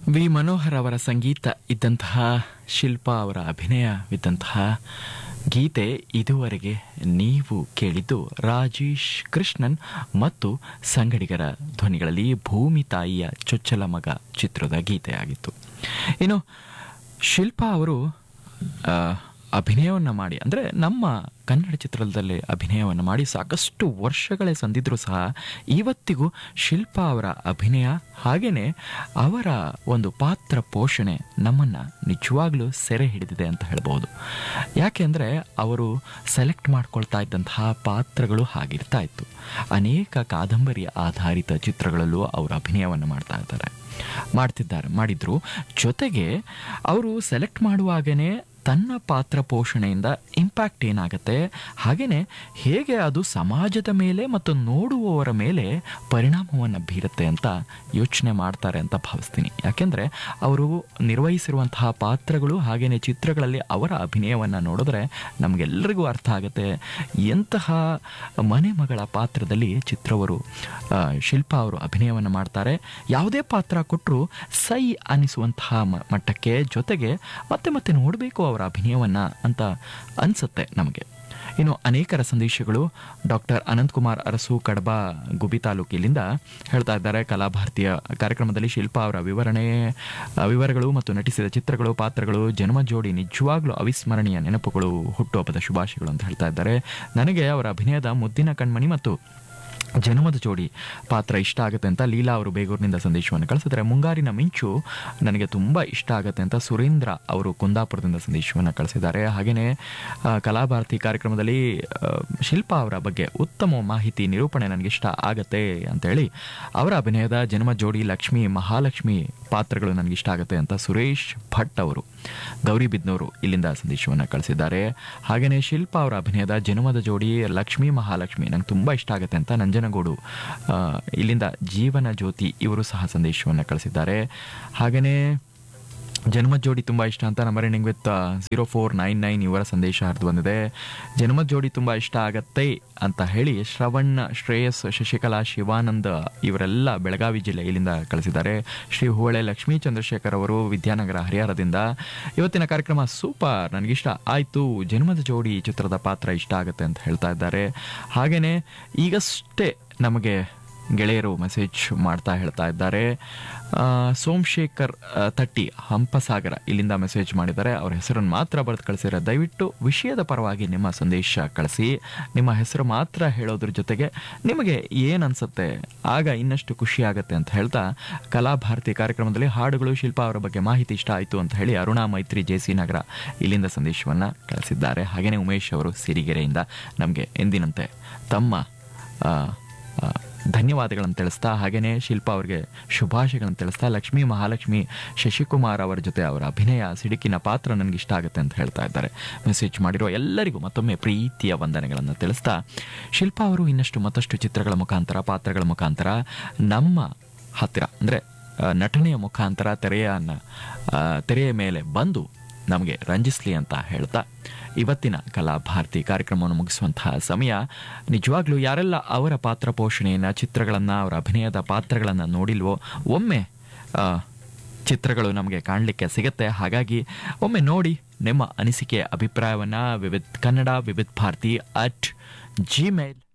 V Manohar ಅವರ ಸಂಗೀತ ಇದ್ದಂತಹ ಶಿಲ್ಪಾ ಅವರ ಅಭಿನಯವಿದ್ದಂತಹ ಗೀತೆ ಇದುವರೆಗೆ ನೀವು ಕೇಳಿದ್ದು ರಾಜೇಶ್ ಕೃಷ್ಣನ್ ಮತ್ತು ಸಂಗಡಿಗರ ಧ್ವನಿಗಳಲ್ಲಿ ಭೂಮಿ ತಾಯಿಯ ಚೊಚ್ಚಲ ಮಗ ಚಿತ್ರದ ಗೀತೆಯಾಗಿತ್ತು ಇನ್ನು ಶಿಲ್ಪಾ ಅವರು ಆ, ಅಭಿನಯವನ್ನು ಮಾಡಿ ಅಂದರೆ ನಮ್ಮ ಕನ್ನಡ ಚಿತ್ರದಲ್ಲಿ ಅಭಿನಯವನ್ನು ಮಾಡಿ ಸಾಕಷ್ಟು ವರ್ಷಗಳೇ ಸಂದಿದ್ರು ಸಹ ಇವತ್ತಿಗೂ ಶಿಲ್ಪಾ ಅವರ ಅಭಿನಯ ಹಾಗೆಯೇ ಅವರ ಒಂದು ಪಾತ್ರ ಪೋಷಣೆ ನಮ್ಮನ್ನು ನಿಜವಾಗ್ಲೂ ಸೆರೆ ಹಿಡಿದಿದೆ ಅಂತ ಹೇಳ್ಬೋದು ಯಾಕೆಂದರೆ ಅವರು ಸೆಲೆಕ್ಟ್ ಮಾಡ್ಕೊಳ್ತಾ ಇದ್ದಂತಹ ಪಾತ್ರಗಳು ಹಾಗಿರ್ತಾ ಇತ್ತು ಅನೇಕ ಕಾದಂಬರಿ ಆಧಾರಿತ ಚಿತ್ರಗಳಲ್ಲೂ ಅವರು ಅಭಿನಯವನ್ನು ಮಾಡ್ತಾ ಇದ್ದಾರೆ ಮಾಡ್ತಿದ್ದಾರೆ ಮಾಡಿದ್ರು ಜೊತೆಗೆ ಅವರು ಸೆಲೆಕ್ಟ್ ಮಾಡುವಾಗನೇ ತನ್ನ ಪಾತ್ರ ಪೋಷಣೆಯಿಂದ ಇಂಪ್ಯಾಕ್ಟ್ ಏನಾಗುತ್ತೆ ಹಾಗೆಯೇ ಹೇಗೆ ಅದು ಸಮಾಜದ ಮೇಲೆ ಮತ್ತು ನೋಡುವವರ ಮೇಲೆ ಪರಿಣಾಮವನ್ನು ಬೀರುತ್ತೆ ಅಂತ ಯೋಚನೆ ಮಾಡ್ತಾರೆ ಅಂತ ಭಾವಿಸ್ತೀನಿ ಯಾಕೆಂದರೆ ಅವರು ನಿರ್ವಹಿಸಿರುವಂತಹ ಪಾತ್ರಗಳು ಹಾಗೆಯೇ ಚಿತ್ರಗಳಲ್ಲಿ ಅವರ ಅಭಿನಯವನ್ನು ನೋಡಿದ್ರೆ ನಮಗೆಲ್ಲರಿಗೂ ಅರ್ಥ ಆಗುತ್ತೆ ಎಂತಹ ಮನೆ ಮಗಳ ಪಾತ್ರದಲ್ಲಿ ಚಿತ್ರವರು ಆ, ಶಿಲ್ಪಾ ಅವರು ಅಭಿನಯವನ್ನು ಮಾಡ್ತಾರೆ ಯಾವುದೇ ಪಾತ್ರ ಕೊಟ್ಟರು ಸೈ ಅನಿಸುವಂತಹ ಮ- ಮಟ್ಟಕ್ಕೆ ಜೊತೆಗೆ ಮತ್ತೆ ಮತ್ತೆ ನೋಡಬೇಕು ಅವರ ಅಭಿನಯವನ್ನು ಅಂತ ಅನಿಸುತ್ತೆ ನಮಗೆ ಇನ್ನು ಅನೇಕರ ಸಂದೇಶಗಳು ಡಾಕ್ಟರ್ ಅನಂತಕುಮಾರ್ ಅರಸು ಕಡಬ ಗುಬಿ ತಾಲೂಕಿನಿಂದ ಹೇಳ್ತಾ ಇದ್ದಾರೆ ಕಲಾಭಾರತಿಯ ಕಾರ್ಯಕ್ರಮದಲ್ಲಿ ಶಿಲ್ಪಾ ಅವರ ವಿವರಣೆ ಆ, ವಿವರಗಳು ಮತ್ತು ನಟಿಸಿದ ಚಿತ್ರಗಳು ಪಾತ್ರಗಳು ಜನ್ಮ ಜೋಡಿ ನಿಜವಾಗ್ಲೂ ಅವಿಸ್ಮರಣೀಯ ನೆನಪುಗಳು ಹುಟ್ಟುಹಬ್ಬದ ಶುಭಾಶಯಗಳು ಅಂತ ಹೇಳ್ತಾ ಇದ್ದಾರೆ ನನಗೆ ಅವರ ಅಭಿನಯದ ಮುದ್ದಿನ ಕಣ್ಮಣಿ ಮತ್ತು ಜನ್ಮದ ಜೋಡಿ ಪಾತ್ರ ಇಷ್ಟ ಆಗುತ್ತೆ ಅಂತ ಲೀಲಾ ಅವರು ಬೇಗೂರಿನಿಂದ ಸಂದೇಶವನ್ನು ಕಳಿಸಿದ್ರೆ ಮುಂಗಾರಿನ ಮಿಂಚು ನನಗೆ ತುಂಬ ಇಷ್ಟ ಆಗುತ್ತೆ ಅಂತ ಸುರೇಂದ್ರ ಅವರು ಕುಂದಾಪುರದಿಂದ ಸಂದೇಶವನ್ನು ಕಳಿಸಿದ್ದಾರೆ ಹಾಗೆಯೇ ಆ, ಕಲಾಭಾರತಿ ಕಾರ್ಯಕ್ರಮದಲ್ಲಿ ಆ, ಶಿಲ್ಪಾ ಅವರ ಬಗ್ಗೆ ಉತ್ತಮ ಮಾಹಿತಿ ನಿರೂಪಣೆ ನನಗೆ ಇಷ್ಟ ಆಗತ್ತೆ ಅಂತೇಳಿ ಅವರ ಅಭಿನಯದ ಜನ್ಮ ಜೋಡಿ ಲಕ್ಷ್ಮಿ ಮಹಾಲಕ್ಷ್ಮಿ ಪಾತ್ರಗಳು ನನಗೆ ಇಷ್ಟ ಆಗುತ್ತೆ ಅಂತ ಸುರೇಶ್ ಭಟ್ ಅವರು ಗೌರಿಬಿದ್ನೂರು ಇಲ್ಲಿಂದ ಸಂದೇಶವನ್ನು ಕಳಿಸಿದ್ದಾರೆ ಹಾಗೆಯೇ ಶಿಲ್ಪಾ ಅವರ ಅಭಿನಯದ ಜನ್ಮದ ಜೋಡಿ ಲಕ್ಷ್ಮಿ ಮಹಾಲಕ್ಷ್ಮಿ ನಂಗೆ ತುಂಬ ಇಷ್ಟ ಆಗುತ್ತೆ ಅಂತ ನಂಜನಗೂಡು ಆ, ಇಲ್ಲಿಂದ ಜೀವನ ಜ್ಯೋತಿ ಇವರು ಸಹ ಸಂದೇಶವನ್ನು ಕಳಿಸಿದ್ದಾರೆ ಹಾಗೆಯೇ ಜನ್ಮದ ಜೋಡಿ ತುಂಬ ಇಷ್ಟ ಅಂತ number ending with zero four nine nine ಇವರ ಸಂದೇಶ ಹರಿದು ಬಂದಿದೆ ಜನ್ಮದ ಜೋಡಿ ತುಂಬ ಇಷ್ಟ ಆಗತ್ತೆ ಅಂತ ಹೇಳಿ ಶ್ರವಣ್ ಶ್ರೇಯಸ್ ಶಶಿಕಲಾ ಶಿವಾನಂದ್ ಇವರೆಲ್ಲ ಬೆಳಗಾವಿ ಜಿಲ್ಲೆ ಇಲ್ಲಿಂದ ಕಳಿಸಿದ್ದಾರೆ ಶ್ರೀ ಹೂಳೆ ಲಕ್ಷ್ಮೀ ಚಂದ್ರಶೇಖರ್ ಅವರು ವಿದ್ಯಾನಗರ ಹರಿಹರದಿಂದ ಇವತ್ತಿನ ಕಾರ್ಯಕ್ರಮ ಸೂಪರ್ ನನಗಿಷ್ಟ ಆಯಿತು ಜನ್ಮದ ಜೋಡಿ ಚಿತ್ರದ ಪಾತ್ರ ಇಷ್ಟ ಆಗುತ್ತೆ ಅಂತ ಹೇಳ್ತಾ ಇದ್ದಾರೆ ಹಾಗೆಯೇ ಈಗಷ್ಟೇ ನಮಗೆ ಗೆಳೆಯರು ಮೆಸೇಜ್ ಮಾಡ್ತಾ ಹೇಳ್ತಾ ಇದ್ದಾರೆ ಆ, ಸೋಮಶೇಖರ್ ಆ, ತಟ್ಟಿ ಹಂಪಸಾಗರ ಇಲ್ಲಿಂದ ಮೆಸೇಜ್ ಮಾಡಿದ್ದಾರೆ ಅವ್ರ ಹೆಸರನ್ನು ಮಾತ್ರ ಬರೆದು ಕಳಿಸಿದ್ರೆ ದಯವಿಟ್ಟು ವಿಷಯದ ಪರವಾಗಿ ನಿಮ್ಮ ಸಂದೇಶ ಕಳಿಸಿ ನಿಮ್ಮ ಹೆಸರು ಮಾತ್ರ ಹೇಳೋದ್ರ ಜೊತೆಗೆ ನಿಮಗೆ ಏನು ಅನ್ಸುತ್ತೆ ಆಗ ಇನ್ನಷ್ಟು ಖುಷಿ ಆಗುತ್ತೆ ಅಂತ ಹೇಳ್ತಾ ಕಲಾಭಾರತಿ ಕಾರ್ಯಕ್ರಮದಲ್ಲಿ ಹಾಡುಗಳು ಶಿಲ್ಪಾ ಅವರ ಬಗ್ಗೆ ಮಾಹಿತಿ ಇಷ್ಟ ಆಯಿತು ಅಂತ ಹೇಳಿ ಅರುಣಾ ಮೈತ್ರಿ ಜೆ ಸಿ ನಗರ ಇಲ್ಲಿಂದ ಸಂದೇಶವನ್ನು ಕಳಿಸಿದ್ದಾರೆ ಹಾಗೆಯೇ ಉಮೇಶ್ ಅವರು ಸಿರಿಗೆರೆಯಿಂದ ನಮಗೆ ಎಂದಿನಂತೆ ತಮ್ಮ ಆ, ಆ, ಧನ್ಯವಾದಗಳನ್ನು ತಿಳಿಸ್ತಾ ಹಾಗೆಯೇ ಶಿಲ್ಪಾ ಅವರಿಗೆ ಶುಭಾಶಯಗಳನ್ನು ತಿಳಿಸ್ತಾ ಲಕ್ಷ್ಮೀ ಮಹಾಲಕ್ಷ್ಮಿ ಶಶಿಕುಮಾರ್ ಅವರ ಜೊತೆ ಅವರ ಅಭಿನಯ ಸಿಡುಕಿನ ಪಾತ್ರ ನನಗೆ ಇಷ್ಟ ಆಗುತ್ತೆ ಅಂತ ಹೇಳ್ತಾ ಇದ್ದಾರೆ ಮೆಸೇಜ್ ಮಾಡಿರೋ ಎಲ್ಲರಿಗೂ ಮತ್ತೊಮ್ಮೆ ಪ್ರೀತಿಯ ವಂದನೆಗಳನ್ನು ತಿಳಿಸ್ತಾ ಶಿಲ್ಪಾ ಅವರು ಇನ್ನಷ್ಟು ಮತ್ತಷ್ಟು ಚಿತ್ರಗಳ ಮುಖಾಂತರ ಪಾತ್ರಗಳ ಮುಖಾಂತರ ನಮ್ಮ ಹತ್ತಿರ ಅಂದರೆ ನಟನೆಯ ಮುಖಾಂತರ ತೆರೆಯನ್ನ ಆ, ತೆರೆಯ ಮೇಲೆ ಬಂದು ನಮಗೆ ರಂಜಿಸ್ಲಿ ಅಂತ ಹೇಳ್ತಾ ಇವತ್ತಿನ ಕಲಾಭಾರತಿ ಕಾರ್ಯಕ್ರಮವನ್ನು ಮುಗಿಸುವಂತಹ ಸಮಯ ನಿಜವಾಗ್ಲೂ ಯಾರೆಲ್ಲ ಅವರ ಪಾತ್ರ ಪೋಷಣೆಯನ್ನು ಚಿತ್ರಗಳನ್ನು ಅವರ ಅಭಿನಯದ ಪಾತ್ರಗಳನ್ನು ನೋಡಿಲ್ವೋ ಒಮ್ಮೆ ಆ, ಚಿತ್ರಗಳು ನಮಗೆ ಕಾಣಲಿಕ್ಕೆ ಸಿಗುತ್ತೆ ಹಾಗಾಗಿ ಒಮ್ಮೆ ನೋಡಿ ನಿಮ್ಮ ಅನಿಸಿಕೆ ಅಭಿಪ್ರಾಯವನ್ನು ವಿವಿಧ ಕನ್ನಡ ವಿವಿಧ ಭಾರತಿ ಅಟ್ ಜಿಮೇಲ್